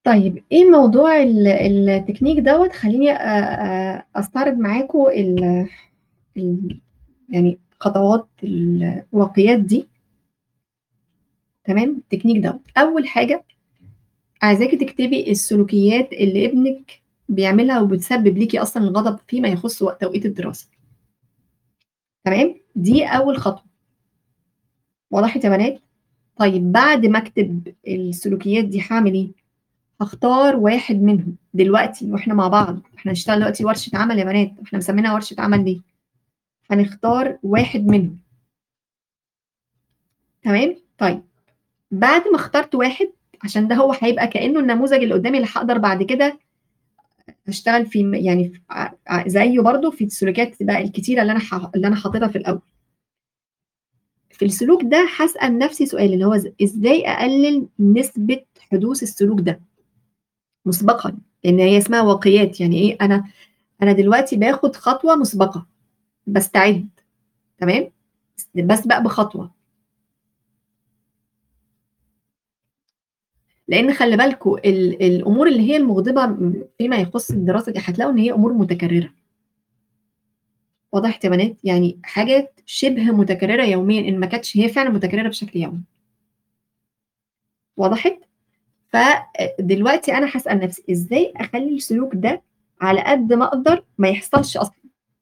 طيب إيه موضوع ال التكنيك دوّة خلّيني أ أ أستعرض معاكم ال ال يعني خطوات الواقيات دي. تمام، التكنيك دوّة. أول حاجة عايزاكِ تكتبي السلوكيات اللي ابنِك بيعملها وبتسبب ليكِ أصلًا الغضب فيما يخُص وق توقيت الدراسة. تمام، دي أول خطوة. وضحت يا بنات؟ طيب بعد ما أكتب السلوكيات دي هاعمل إيه؟ هاختار واحد منهم دلوقتي وإحنا مع بعض، إحنا هنشتغل دلوقتي ورشة عمل يا بنات، إحنا مسميينها ورشة عمل ليه؟ هنختار واحد منهم. تمام، طيب بعد ما اخترت واحد عشان ده هو هيبقى كإنه النموذج اللي قدّامي اللي هاقدر بعد كده أشتغل في م يعني ف ع ع زيه برضه في السلوكيات بقى الكتيرة اللي أنا ح اللي أنا حاططها في الأول. في السلوك ده هاسأل نفسي سؤال اللي هو إز إزاي أقلل نسبة حدوث السلوك ده؟ مسبقًا، لإن هي اسمها واقيات، يعني إيه أنا أنا دلوقتي باخد خطوة مسبقة، باستعد، تمام، باسبق بخطوة. لإن خلّي بالكم ال الأمور اللي هي المغضبة م فيما يخُص الدراسة دي هتلاقوا إن هي أمور متكررة. وضحت يا بنات؟ يعني حاجات شِبه متكررة يوميًا إن ما كانتش هي فعلًا متكررة بشكل يومي. وضحت؟ ف أ دلوقتي أنا هاسأل نفسي إزاي أخلّي السلوك ده على قد ما أقدر ما يحصلش أصلًا؟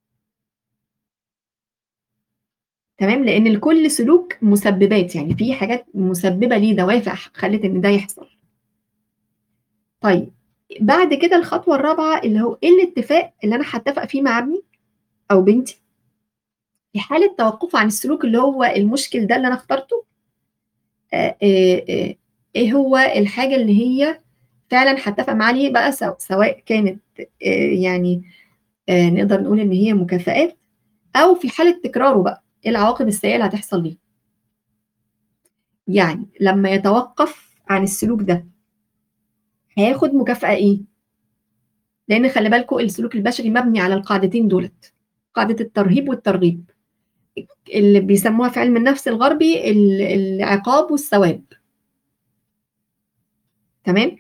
تمام، لإن لكل سلوك مسببات، يعني في حاجات مسببة ليه دوافع خلّت إن ده يحصل. طيب بعد كده الخطوة الرابعة اللي هو إيه الاتفاق اللي أنا هاتفق فيه مع ابني أو بنتي في حالة توقُّفه عن السلوك اللي هو المُشكل ده اللي أنا اخترته آآ آآ إيه هو الحاجة اللي هي فعلًا هاتفق معاه عليه بقى س سواء كانت آآ يعني آآ نقدر نقول إن هي مكافآت أو في حالة تكراره بقى، إيه العواقب السيئة اللي هتحصل ليه. يعني لمّا يتوقّف عن السلوك ده هياخد مكافأة إيه؟ لإن خلّي بالكم السلوك البشري مبني على القاعدتين دُولة، قاعدة الترهيب والترغيب. اللي بيسموها في علم النفس الغربي ال العقاب والثواب. تمام؟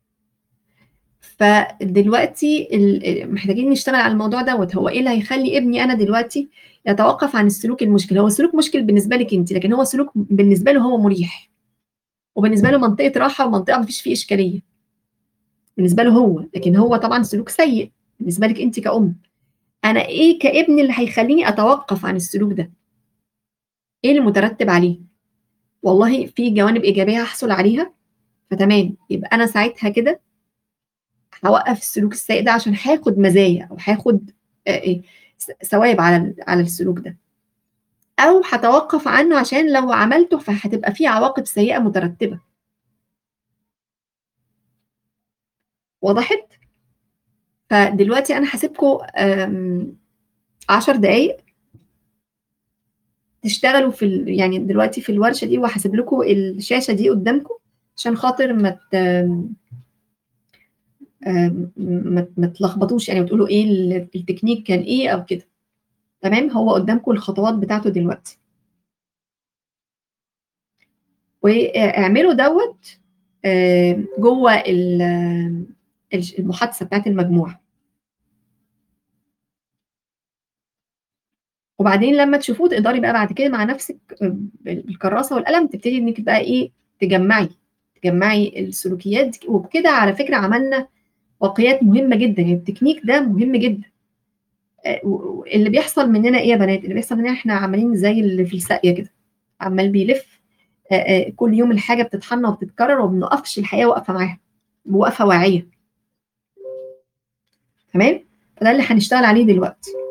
فدلوقتي ال آآ محتاجين نشتغل على الموضوع دوّة، هو إيه اللي هيخلّي ابني أنا دلوقتي يتوقّف عن السلوك المُشكل؟ هو السلوك مُشكل بالنسبة لِك أنتِ، لكن هو سلوك بالنسبة له هو مُريح. وبالنسبة له منطقة راحة ومنطقة ما فيش فيه إشكالية. بالنسبة له هو، لكن هو طبعًا سلوك سيء بالنسبة لِك أنتِ كأم. أنا إيه كابن اللي هيخلّيني أتوقّف عن السلوك ده؟ إيه اللي مترتب عليه؟ والله في جوانب إيجابية هاحصل عليها، فتمام، يبقى أنا ساعتها كده هاوقّف السلوك السيء ده عشان هاخد مزايا أو هاخد آآ ث ثواب على ال على السلوك ده. أو هاتوقّف عنه عشان لو عملته فهتبقى في عواقب سيئة مترتبة. وضحت؟ فدلوقتي أنا هاسيبكم آمم 10 دقايق تشتغلوا في ال يعني دلوقتي في الورشة دي وهاسيب لكم الشاشة دي قدّامكم عشان خاطر ما ت آمم ما ما تلخبطوش يعني وتقولوا إيه ال التكنيك كان إيه أو كده. تمام، هو قدّامكم الخطوات بتاعته دلوقتي. وآآ اعملوا دوّة آآ جوّه ال الش المحادثة بتاعة المجموعة. وبعدين لمّا تشوفوه تقدري بقى بعد كده مع نفسِك بال بالكراسة والقلم تبتدي إنِّك بقى إيه، تجمّعي، تجمّعي السلوكيات دي وبكده على فكرة عملنا واقيات مهمة جدًا، يعني التكنيك ده مهم جدًا. آآ و و اللي بيحصل مننا إيه يا بنات، اللي بيحصل مننا إحنا عمالين زي اللي في الساقية كده، عمّال بيلِف آآ آآ كل يوم الحاجة بتتحنّى وبتتكرر وما بنوقفش الحياة واقفة معاها، وقفة واعية. تمام؟ فده اللي هنشتغل عليه دلوقتي.